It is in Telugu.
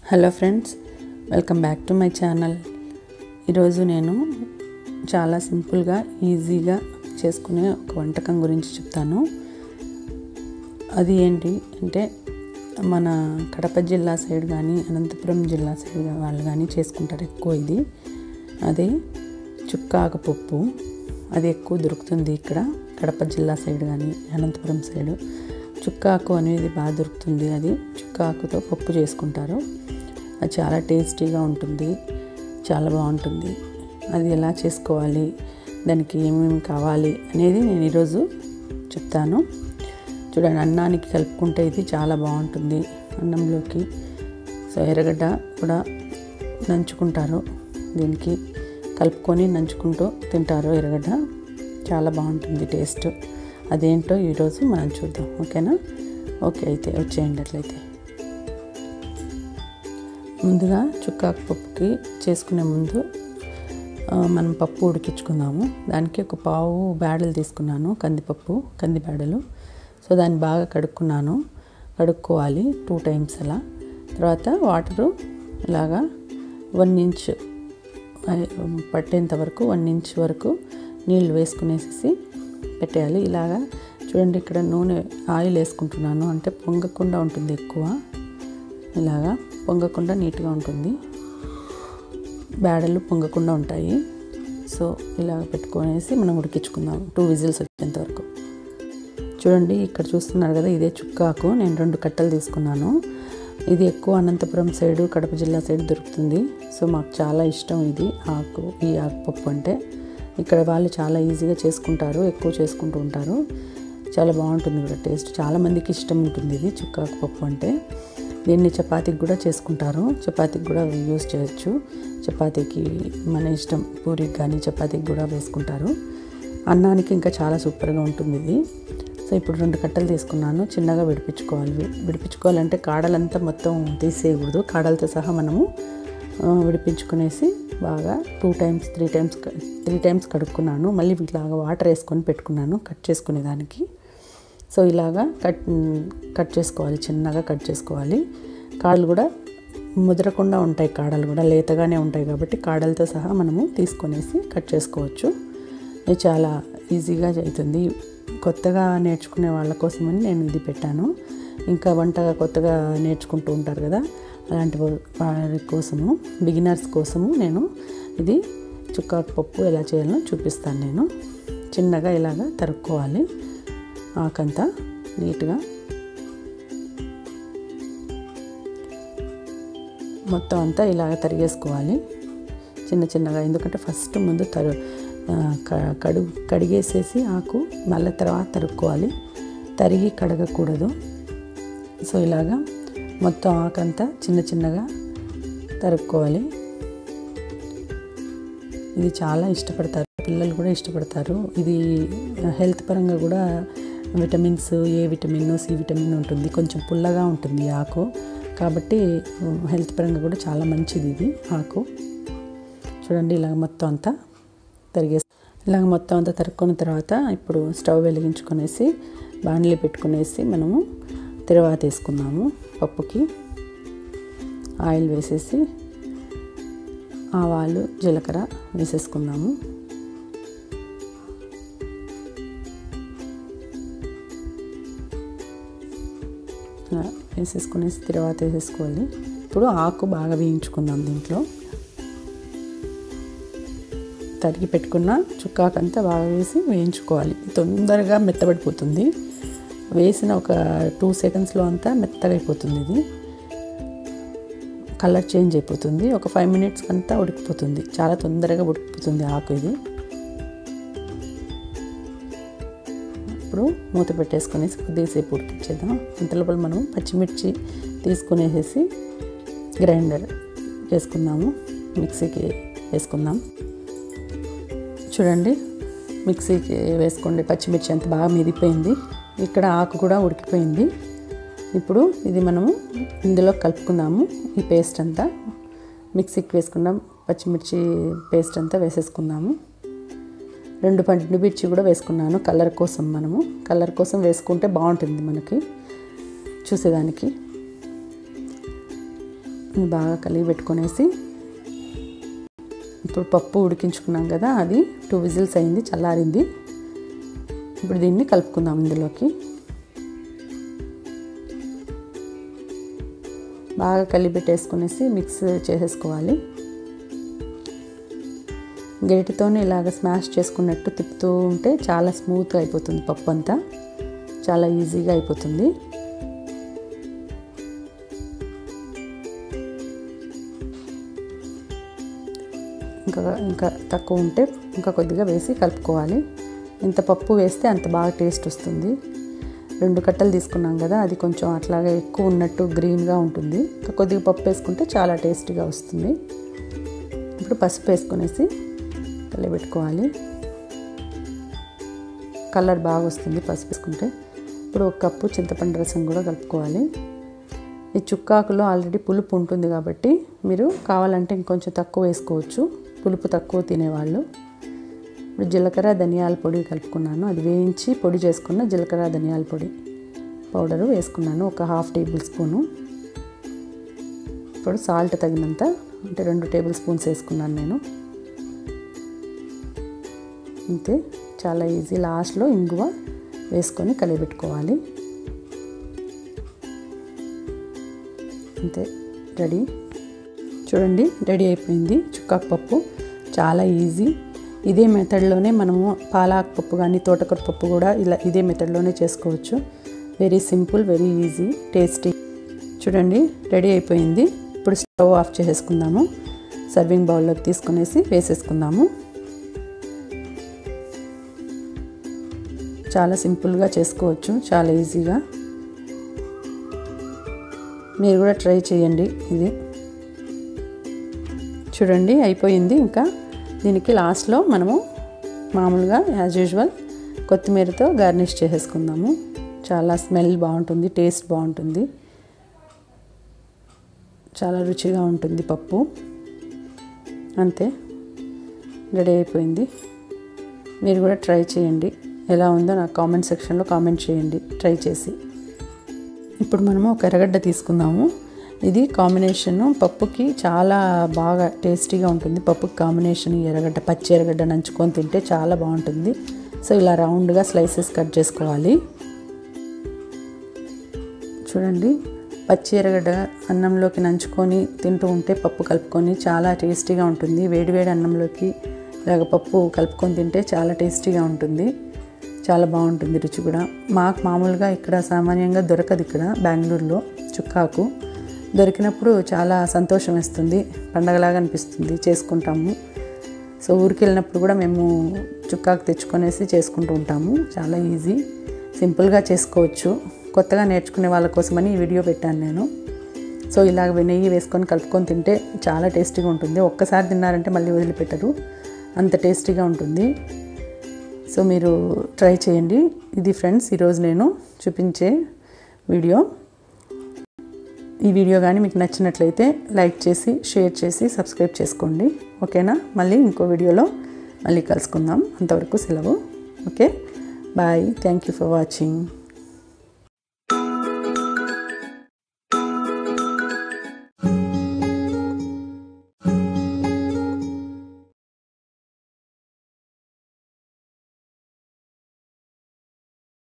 hello friends welcome back to my channel ఈరోజు నేను చాలా సింపుల్గా ఈజీగా చేసుకునే ఒక వంటకం గురించి చెప్తాను అది ఏంటి అంటే మన కడప జిల్లా సైడ్ కానీ అనంతపురం జిల్లా సైడ్ వాళ్ళు కానీ చేసుకుంటారు ఎక్కువ ఇది అదే చుక్కాకు పప్పు అది ఎక్కువ దొరుకుతుంది ఇక్కడ కడప జిల్లా సైడ్ కానీ అనంతపురం సైడ్ చుక్కాకు అనేది బాగా దొరుకుతుంది అది చుక్కాకుతో పప్పు చేసుకుంటారు అది చాలా టేస్టీగా ఉంటుంది చాలా బాగుంటుంది అది ఎలా చేసుకోవాలి దానికి ఏమేమి కావాలి అనేది నేను ఈరోజు చెప్తాను చూడండి అన్నానికి కలుపుకుంటే ఇది చాలా బాగుంటుంది అన్నంలోకి సో ఎర్రగడ్డ కూడా నంచుకుంటారు దీనికి కలుపుకొని నంచుకుంటూ తింటారు ఎర్రగడ్డ చాలా బాగుంటుంది టేస్ట్ అదేంటో ఈరోజు మనం చూద్దాం ఓకేనా ఓకే అయితే వచ్చేయండి అట్లయితే ముందుగా చుక్కాకు పప్పుకి చేసుకునే ముందు మనం పప్పు ఉడికించుకుందాము దానికి ఒక పావు బేడలు తీసుకున్నాను కందిపప్పు కంది బేడలు సో దాన్ని బాగా కడుక్కున్నాను కడుక్కోవాలి టూ టైమ్స్ అలా తర్వాత వాటరు ఇలాగా వన్ ఇంచ్ పట్టేంత వరకు వన్ ఇంచ్ వరకు నీళ్ళు వేసుకునేసి పెట్టేయాలి ఇలాగా చూడండి ఇక్కడ నూనె ఆయిల్ వేసుకుంటున్నాను అంటే పొంగకుండా ఉంటుంది ఎక్కువ ఇలాగా పొంగకుండా నీట్గా ఉంటుంది బేడలు పొంగకుండా ఉంటాయి సో ఇలాగ పెట్టుకొనేసి మనం ఉడికించుకుందాం టూ విజిల్స్ వచ్చేంత వరకు చూడండి ఇక్కడ చూస్తున్నారు కదా ఇదే చుక్కాకు నేను రెండు కట్టలు తీసుకున్నాను ఇది ఎక్కువ అనంతపురం సైడు కడప జిల్లా సైడ్ దొరుకుతుంది సో మాకు చాలా ఇష్టం ఇది ఆకు ఈ ఆకుపప్పు అంటే ఇక్కడ వాళ్ళు చాలా ఈజీగా చేసుకుంటారు ఎక్కువ చేసుకుంటూ ఉంటారు చాలా బాగుంటుంది కూడా టేస్ట్ చాలామందికి ఇష్టం ఉంటుంది ఇది చుక్కాకు పప్పు అంటే దీన్ని చపాతీకి కూడా చేసుకుంటారు చపాతీకి కూడా యూస్ చేయొచ్చు చపాతీకి మన ఇష్టం పూరికి కానీ చపాతీకి కూడా వేసుకుంటారు అన్నానికి ఇంకా చాలా సూపర్గా ఉంటుంది ఇది సో ఇప్పుడు రెండు కట్టలు తీసుకున్నాను చిన్నగా విడిపించుకోవాలి విడిపించుకోవాలంటే కాడలంతా మొత్తం తీసేయకూడదు కాడలతో సహా మనము విడిపించుకునేసి బాగా two times three times three times కడుక్కున్నాను మళ్ళీ ఇలాగా వాటర్ వేసుకొని పెట్టుకున్నాను కట్ చేసుకునే దానికి సో ఇలాగా కట్ కట్ చేసుకోవాలి చిన్నగా కట్ చేసుకోవాలి కాడలు కూడా ముదరకుండా ఉంటాయి కాడలు కూడా లేతగానే ఉంటాయి కాబట్టి కాడలతో సహా మనము తీసుకొనేసి కట్ చేసుకోవచ్చు ఇది చాలా ఈజీగా అవుతుంది కొత్తగా నేర్చుకునే వాళ్ళ కోసమని నేను ఇది పెట్టాను ఇంకా వంట కొత్తగా నేర్చుకుంటూ ఉంటారు కదా అలాంటి వారి కోసము బిగినర్స్ కోసము నేను ఇది చుక్కాకు పప్పు ఎలా చేయాలో చూపిస్తాను నేను చిన్నగా ఇలాగా తరుక్కోవాలి ఆకంతా నీట్గా మొత్తం అంతా ఇలాగ తరిగేసుకోవాలి చిన్న చిన్నగా ఎందుకంటే ఫస్ట్ ముందు తరు కడు కడిగేసేసి ఆకు మళ్ళీ తర్వాత తరుక్కోవాలి తరిగి కడగకూడదు సో ఇలాగా మొత్తం ఆకంతా చిన్న చిన్నగా తరుక్కోవాలి ఇది చాలా ఇష్టపడతారు పిల్లలు కూడా ఇష్టపడతారు ఇది హెల్త్ పరంగా కూడా vitamins A vitamin C vitamin ఉంటుంది కొంచెం పుల్లగా ఉంటుంది ఆకు కాబట్టి హెల్త్ పరంగా కూడా చాలా మంచిది ఇది ఆకు చూడండి ఇలాగ మొత్తం అంతా తరిగేసి ఇలాగ మొత్తం అంతా తరుక్కున్న తర్వాత ఇప్పుడు స్టవ్ వెలిగించుకొనేసి బాణలి పెట్టుకునేసి మనము తిరువాత వేసుకున్నాము పప్పుకి ఆయిల్ వేసేసి ఆవాలు జీలకర్ర వేసేసుకుందాము వేసేసుకునేసి తర్వాత వేసేసుకోవాలి ఇప్పుడు ఆకు బాగా వేయించుకుందాం దీంట్లో తరిగి పెట్టుకున్న చుక్కాకంతా బాగా వేసి వేయించుకోవాలి తొందరగా మెత్తబడిపోతుంది వేసిన ఒక టూ సెకండ్స్లో అంతా మెత్తగా అయిపోతుంది ఇది కలర్ చేంజ్ అయిపోతుంది ఒక ఫైవ్ మినిట్స్ అంతా ఉడికిపోతుంది చాలా తొందరగా ఉడికిపోతుంది ఆకు ఇది ఇప్పుడు మూత పెట్టేసుకునేసి కొద్దిసేపు ఉడికించేద్దాం ఇంతలోపల మనం పచ్చిమిర్చి తీసుకునేసేసి గ్రైండర్ వేసుకుందాము మిక్సీకి వేసుకుందాం చూడండి మిక్సీకి వేసుకోండి పచ్చిమిర్చి అంత బాగా మెదిపోయింది ఇక్కడ ఆకు కూడా ఉడికిపోయింది ఇప్పుడు ఇది మనము ఇందులో కలుపుకుందాము ఈ పేస్ట్ అంతా మిక్సీకి వేసుకుందాం పచ్చిమిర్చి పేస్ట్ అంతా వేసేసుకుందాము రెండు పండు మిర్చి కూడా వేసుకున్నాను కలర్ కోసం మనము కలర్ కోసం వేసుకుంటే బాగుంటుంది మనకి చూసేదానికి ఇది బాగా కలిగి పెట్టుకొనేసి ఇప్పుడు పప్పు ఉడికించుకున్నాం కదా అది టూ విజిల్స్ అయింది చల్లారింది ఇప్పుడు దీన్ని కలుపుకుందాం ఇందులోకి బాగా కలిపెట్టేసుకునేసి మిక్స్ చేసేసుకోవాలి గరిటితోనే ఇలాగ స్మాష్ చేసుకున్నట్టు తిప్పుతూ ఉంటే చాలా స్మూత్గా అయిపోతుంది పప్పు అంతా చాలా ఈజీగా అయిపోతుంది ఇంకా ఇంకా తక్కువ ఉంటే ఇంకా కొద్దిగా వేసి కలుపుకోవాలి ఎంత పప్పు వేస్తే అంత బాగా టేస్ట్ వస్తుంది రెండు కట్టలు తీసుకున్నాం కదా అది కొంచెం అట్లాగే ఎక్కువ ఉన్నట్టు గ్రీన్గా ఉంటుంది ఇంకా కొద్దిగా పప్పు వేసుకుంటే చాలా టేస్టీగా వస్తుంది ఇప్పుడు పసుపు వేసుకునేసి కలిపెట్టుకోవాలి కలర్ బాగా వస్తుంది పసుపు వేసుకుంటే ఇప్పుడు ఒక కప్పు చింతపండు రసం కూడా కలుపుకోవాలి ఈ చుక్కాకులో ఆల్రెడీ పులుపు ఉంటుంది కాబట్టి మీరు కావాలంటే ఇంకొంచెం తక్కువ వేసుకోవచ్చు పులుపు తక్కువ తినేవాళ్ళు ఇప్పుడు జీలకర్ర ధనియాల పొడి కలుపుకున్నాను అది వేయించి పొడి చేసుకున్న జీలకర్ర ధనియాల పొడి పౌడరు వేసుకున్నాను ఒక హాఫ్ టేబుల్ స్పూను ఇప్పుడు సాల్ట్ తగినంత అంటే రెండు టేబుల్ స్పూన్స్ వేసుకున్నాను నేను అంతే చాలా ఈజీ లాస్ట్లో ఇంగువ వేసుకొని కలిపెట్టుకోవాలి అంతే రెడీ చూడండి రెడీ అయిపోయింది చుక్కాకు పప్పు చాలా ఈజీ ఇదే మెథడ్లోనే మనము పాలాకు పప్పు కానీ తోటకూర పప్పు కూడా ఇలా ఇదే మెథడ్లోనే చేసుకోవచ్చు very simple very easy tasty చూడండి రెడీ అయిపోయింది ఇప్పుడు స్టవ్ ఆఫ్ చేసేసుకుందాము సర్వింగ్ బౌల్లోకి తీసుకునేసి వేసేసుకుందాము చాలా సింపుల్గా చేసుకోవచ్చు చాలా ఈజీగా మీరు కూడా ట్రై చేయండి ఇది చూడండి అయిపోయింది ఇంకా దీనికి లాస్ట్లో మనము మామూలుగా యాజ్ యూజువల్ కొత్తిమీరతో గార్నిష్ చేసేసుకుందాము చాలా స్మెల్ బాగుంటుంది టేస్ట్ బాగుంటుంది చాలా రుచిగా ఉంటుంది పప్పు అంతే రెడీ అయిపోయింది మీరు కూడా ట్రై చేయండి ఎలా ఉందో నాకు కామెంట్ సెక్షన్లో కామెంట్ చేయండి ట్రై చేసి ఇప్పుడు మనము ఒక ఎర్రగడ్డ తీసుకుందాము ఇది కాంబినేషన్ పప్పుకి చాలా బాగా టేస్టీగా ఉంటుంది పప్పుకి కాంబినేషన్ ఎర్రగడ్డ పచ్చి ఎర్రగడ్డ నంచుకొని తింటే చాలా బాగుంటుంది సో ఇలా రౌండ్గా స్లైసెస్ కట్ చేసుకోవాలి చూడండి పచ్చి ఎర్రగడ్డ అన్నంలోకి నంచుకొని తింటూ ఉంటే పప్పు కలుపుకొని చాలా టేస్టీగా ఉంటుంది వేడివేడి అన్నంలోకి ఇలాగ పప్పు కలుపుకొని తింటే చాలా టేస్టీగా ఉంటుంది చాలా బాగుంటుంది రుచి కూడా మాకు మామూలుగా ఇక్కడ సామాన్యంగా దొరకదు ఇక్కడ బెంగళూరులో చుక్కాకు దొరికినప్పుడు చాలా సంతోషం వేస్తుంది పండగలాగా అనిపిస్తుంది చేసుకుంటాము సో ఊరికి వెళ్ళినప్పుడు కూడా మేము చుక్కాకు తెచ్చుకొనేసి చేసుకుంటూ ఉంటాము చాలా ఈజీ సింపుల్గా చేసుకోవచ్చు కొత్తగా నేర్చుకునే వాళ్ళ కోసమని ఈ వీడియో పెట్టాను నేను సో ఇలాగ నెయ్యి వేసుకొని కలుపుకొని తింటే చాలా టేస్టీగా ఉంటుంది ఒక్కసారి తిన్నారంటే మళ్ళీ వదిలిపెట్టరు అంత టేస్టీగా ఉంటుంది సో మీరు ట్రై చేయండి ఇది ఫ్రెండ్స్ ఈరోజు నేను చూపించే వీడియో ఈ వీడియో కానీ మీకు నచ్చినట్లయితే లైక్ చేసి షేర్ చేసి సబ్స్క్రైబ్ చేసుకోండి ఓకేనా మళ్ళీ ఇంకో వీడియోలో మళ్ళీ కలుసుకుందాం అంతవరకు సెలవు okay bye thank you for watching